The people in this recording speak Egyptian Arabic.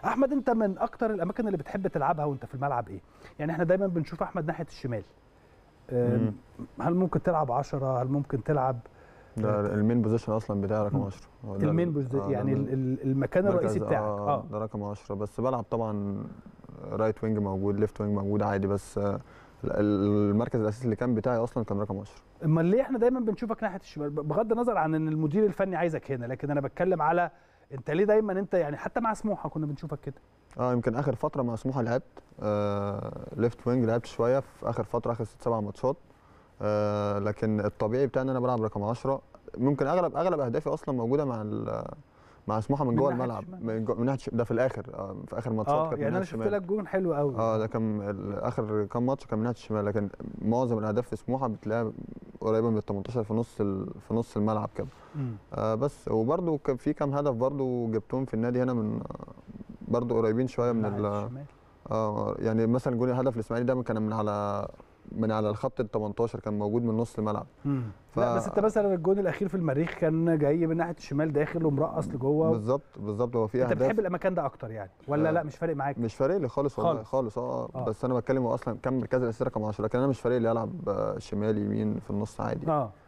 احمد انت من اكتر الاماكن اللي بتحب تلعبها وانت في الملعب ايه يعني احنا دايما بنشوف احمد ناحيه الشمال آم، مم. هل ممكن تلعب 10 هل ممكن تلعب ده المين بوزيشن اصلا بتاعي رقم مم. 10 هو ده المين ال- بوز آه، ده يعني ال- ال- ال- المكان مركز- الرئيسي بتاعك اه اه ده رقم 10 بس بلعب طبعا رايت وينج موجود ليفت وينج موجود عادي بس آه، ال- ال- المركز الاساسي اللي كان بتاعي اصلا كان رقم 10 امال ليه احنا دايما بنشوفك ناحيه الشمال بغض النظر عن ان المدير الفني عايزك هنا لكن انا بتكلم على انت ليه دايما انت يعني حتى مع سموحه كنا بنشوفك كده اه يمكن اخر فتره مع سموحه لعبت آه ليفت وينج لعبت شويه في اخر فتره اخر ست سبع ماتشات آه لكن الطبيعي بتاعي ان انا بلعب رقم 10 ممكن اغلب اغلب اهدافي اصلا موجوده مع ال- مع سموحه من من جوه ناحية الملعب الشمال. من, جو من ناحيه الش- ده في الاخر آه في اخر ماتشات اه كانت من يعني ناحية انا شفت الشمال. لك جون حلو قوي اه ده كان ال- اخر كام ماتش كان من ناحيه الشمال لكن معظم الاهداف في سموحه بتلاقيها قريبه من ال 18 في نص ال- في نص الملعب كده مم. آه بس وبرده كان في كام هدف برده جبتهم في النادي هنا من برده قريبين شويه من ناحية ال الشمال. اه يعني مثلا جول الهدف الاسماعيلي ده كان من على من على الخط ال 18 كان موجود من نص الملعب مم. ف- لا بس انت مثلا الجون الاخير في المريخ كان جاي من ناحيه الشمال داخل ومرقص لجوه بالظبط بالظبط هو في انت بتحب اهداف الاماكن ده اكتر يعني ولا آه. لا مش فارق معاك مش فارق لي خالص والله خالص. خالص اه آه. بس انا بتكلم هو اصلا كان مركز الاساسي رقم 10 لكن انا مش فارق لي العب آه، شمال يمين في النص عادي اه